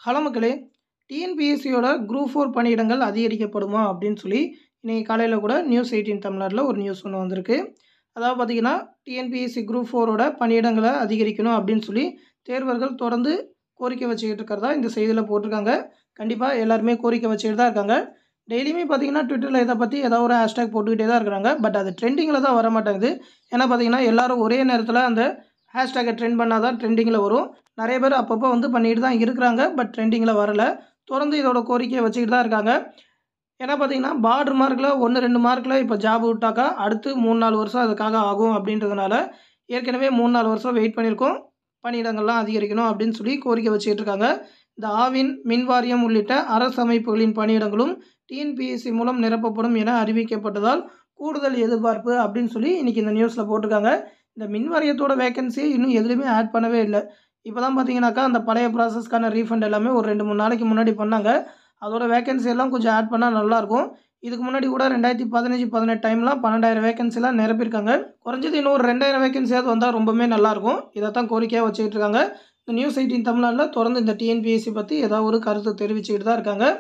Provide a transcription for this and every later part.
hello மக்களே டிஎன்பிஎஸ்சியோட group four பணியிடங்கள் அதிகரிக்கப்படுமா அப்படின்னு சொல்லி இன்றைக்கி காலையில் கூட நியூஸ் எயிட்டீன் தமிழ்நாட்டில் ஒரு நியூஸ் ஒன்று வந்திருக்கு அதாவது பார்த்திங்கன்னா டிஎன்பிஎஸ்சி குரூப் ஃபோரோட பணியிடங்களை அதிகரிக்கணும் அப்படின்னு சொல்லி தேர்வர்கள் தொடர்ந்து கோரிக்கை வச்சுக்கிட்டு இருக்கிறதா இந்த செய்தியில் போட்டிருக்காங்க கண்டிப்பாக எல்லாருமே கோரிக்கை வச்சுக்கிட்டு தான் இருக்காங்க டெய்லியுமே பார்த்தீங்கன்னா ட்விட்டரில் இதை பற்றி ஏதாவது ஒரு ஹேஷ்டேக் போட்டுக்கிட்டே தான் இருக்கிறாங்க பட் அது ட்ரெண்டிங்கில் தான் வர மாட்டேங்குது ஏன்னா பார்த்தீங்கன்னா எல்லாரும் ஒரே நேரத்தில் அந்த ஹேஷ்டேக்கை ட்ரெண்ட் பண்ணால் தான் ட்ரெண்டிங்கில் வரும் நிறைய பேர் அப்பப்போ வந்து பண்ணிட்டு தான் இருக்கிறாங்க பட் ட்ரெண்டிங்கில் வரல தொடர்ந்து இதோட கோரிக்கையை வச்சுக்கிட்டு தான் இருக்காங்க ஏன்னா பார்த்தீங்கன்னா பார்டர் மார்க்கில் ஒன்று ரெண்டு மார்க்கில் இப்போ ஜாப் விட்டாக்கா அடுத்து மூணு நாலு வருஷம் அதுக்காக ஆகும் அப்படின்றதுனால ஏற்கனவே மூணு நாலு வருஷம் வெயிட் பண்ணியிருக்கோம் பணியிடங்கள்லாம் அதிகரிக்கணும் அப்படின்னு சொல்லி கோரிக்கை வச்சுக்கிட்டு இருக்காங்க இந்த ஆவின் மின் வாரியம் உள்ளிட்ட அரசு அமைப்புகளின் பணியிடங்களும் டிஎன்பிஎஸ்சி மூலம் நிரப்பப்படும் என அறிவிக்கப்பட்டதால் கூடுதல் எதிர்பார்ப்பு அப்படின்னு சொல்லி இன்றைக்கி இந்த நியூஸில் போட்டிருக்காங்க இந்த மின் வாரியத்தோட வேகன்சியை இன்னும் எதுலேயுமே ஆட் பண்ணவே இல்லை இப்போ தான் பார்த்தீங்கன்னாக்கா அந்த பழைய ப்ராசஸ்க்கான ரீஃபண்ட் எல்லாமே ஒரு ரெண்டு மூணு நாளைக்கு முன்னாடி பண்ணாங்க அதோட வேகன்சி எல்லாம் கொஞ்சம் ஆட் பண்ணால் நல்லாயிருக்கும் இதுக்கு முன்னாடி கூட ரெண்டாயிரத்தி பதினஞ்சு பதினெட்டு டைம்லாம் பன்னெண்டாயிரம் வேகன்சிலாம் நிரப்பியிருக்காங்க குறைஞ்சது இன்னும் ஒரு ரெண்டாயிரம் வேகன்சியாவது வந்தால் ரொம்பவே நல்லாயிருக்கும் இதை தான் கோரிக்கையாக வச்சுக்கிட்டு இருக்காங்க இந்த நியூஸ் எயிட்டின் தமிழ்நாட்டில் தொடர்ந்து இந்த டிஎன்பிஎஸ்சி பற்றி ஏதாவது ஒரு கருத்து தெரிவிச்சுக்கிட்டு தான் இருக்காங்க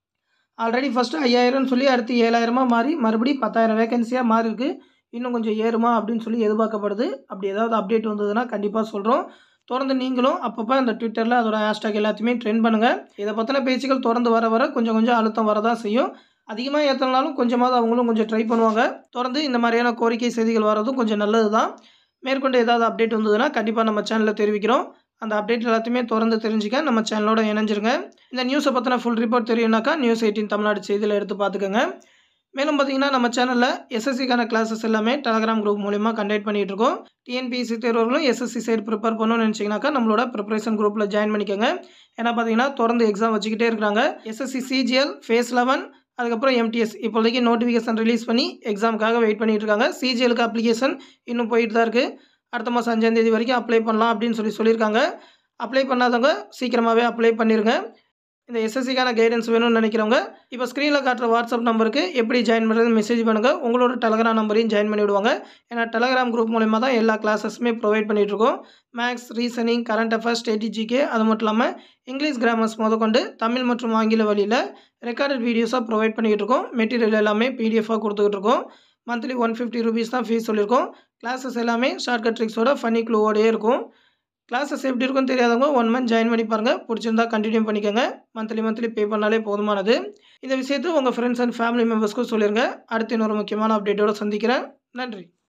ஆல்ரெடி ஃபஸ்ட்டு ஐயாயிரம்னு சொல்லி அடுத்து ஏழாயிரமாக மாறி மறுபடியும் பத்தாயிரம் வேகன்சியாக மாறி இருக்கு இன்னும் கொஞ்சம் ஏறுமா அப்படின்னு சொல்லி எதிர்பார்க்கப்படுது அப்படி ஏதாவது அப்டேட் வந்ததுன்னா கண்டிப்பாக சொல்கிறோம் தொடர்ந்து நீங்களும் அப்பப்போ அந்த ட்விட்டரில் அதோட ஹேஷ்டாக் எல்லாத்தையுமே ட்ரெண்ட் பண்ணுங்கள் இதை பற்றின பேச்சுகள் தொடர்ந்து வர வர கொஞ்சம் கொஞ்சம் அழுத்தம் வரதான் செய்யும் அதிகமாக ஏற்றனாலும் கொஞ்சமாவது அவங்களும் கொஞ்சம் ட்ரை பண்ணுவாங்க தொடர்ந்து இந்த மாதிரியான கோரிக்கை செய்திகள் வரதும் கொஞ்சம் நல்லது தான் மேற்கொண்டு ஏதாவது அப்டேட் வந்ததுன்னா கண்டிப்பாக நம்ம சேனலில் தெரிவிக்கிறோம் அந்த அப்டேட் எல்லாத்தையுமே தொடர்ந்து தெரிஞ்சுக்க நம்ம சேனலோட இணைஞ்சிருங்க இந்த நியூஸை பற்றின ஃபுல் ரிப்போர்ட் தெரியும்னாக்கா நியூஸ் எயிட்டின் தமிழ்நாடு செய்தியில் எடுத்து பார்த்துக்கோங்க மேலும் பார்த்தீங்கன்னா நம்ம சேனலில் எஸ்எஸ்சிக்கான கிளாஸஸ் எல்லாமே டெலகிராம் குரூப் மூலிமா கண்டக்ட் பண்ணிகிட்டு இருக்கோம் டிஎன்பிஎஸ்சி தேர்வர்களும் எஸ்எஸ்சி சைடு ப்ரிப்பேர் பண்ணணும்னு நினச்சிங்கனாக்கா நம்மளோட ப்ரிப்பரேஷன் குரூப்பில் ஜாயின் பண்ணிக்கோங்க ஏன்னா பார்த்தீங்கன்னா தொடர்ந்து எக்ஸாம் வச்சுக்கிட்டே இருக்கிறாங்க எஸ்எஸ்சி சிஜிஎல் ஃபேஸ் லெவன் அதுக்கப்புறம் எம்டிஎஸ் இப்போதைக்கு நோட்டிஃபிகேஷன் ரிலீஸ் பண்ணி எக்ஸாமுக்காக வெயிட் பண்ணிட்டு இருக்காங்க சிஜிஎலுக்கு அப்ளிகேஷன் இன்னும் போயிட்டு தான் இருக்குது அடுத்த மாதம் அஞ்சாந்தேதி வரைக்கும் அப்ளை பண்ணலாம் அப்படின்னு சொல்லி சொல்லியிருக்காங்க அப்ளை பண்ணாதவங்க சீக்கிரமாகவே அப்ளை பண்ணிடுங்க இந்த எஸ்எஸ்சிக்கான கைடன்ஸ் வேணும்னு நினைக்கிறவங்க இப்போ ஸ்க்ரீனில் காட்டுற வாட்ஸ்அப் நம்பருக்கு எப்படி ஜாயின் பண்ணுறது மெசேஜ் பண்ணுங்கள் உங்களோட டெலகிராம் நம்பரையும் ஜாயின் பண்ணி விடுவாங்க ஏன்னா டெலகிராம் குரூப் மூலிமா தான் எல்லா கிளாஸஸுமே ப்ரொவைட் பண்ணிகிட்ருக்கோம் மேக்ஸ் ரீசனிங் கரண்ட் அஃபேர்ஸ் ஸ்ட்ராட்டஜிக்கு அது மட்டும் இல்லாமல் இங்கிலீஷ் கிராமர்ஸ் முதற்கொண்டு தமிழ் மற்றும் ஆங்கில வழியில் ரெக்கார்டட் வீடியோஸாக ப்ரொவைட் பண்ணிகிட்டு இருக்கோம் மெட்டீரியல் எல்லாமே பிடிஎஃபாக கொடுத்துக்கிட்டு இருக்கோம் மந்த்லி ஒன் ஃபிஃப்டி ருபீஸ் தான் ஃபீஸ் சொல்லியிருக்கோம் கிளாஸஸ் எல்லாமே ஷார்ட்கட் ட்ரிக்ஸோட ஃபனி க்ளூவோடயே இருக்கும் கிளாஸஸ் எப்படி இருக்குன்னு தெரியாதவங்க ஒன் மந்த் ஜாயின் பண்ணி பாருங்கள் பிடிச்சிருந்தா கண்டினியூ பண்ணிக்கோங்க மந்த்லி மந்த்லி பே பண்ணாலே போதுமானது இந்த விஷயத்தை உங்கள் ஃப்ரெண்ட்ஸ் அண்ட் ஃபேமிலி மெம்பர்ஸ்க்கும் சொல்லிடுங்க அடுத்து இன்னொரு முக்கியமான அப்டேட்டோடு சந்திக்கிறேன் நன்றி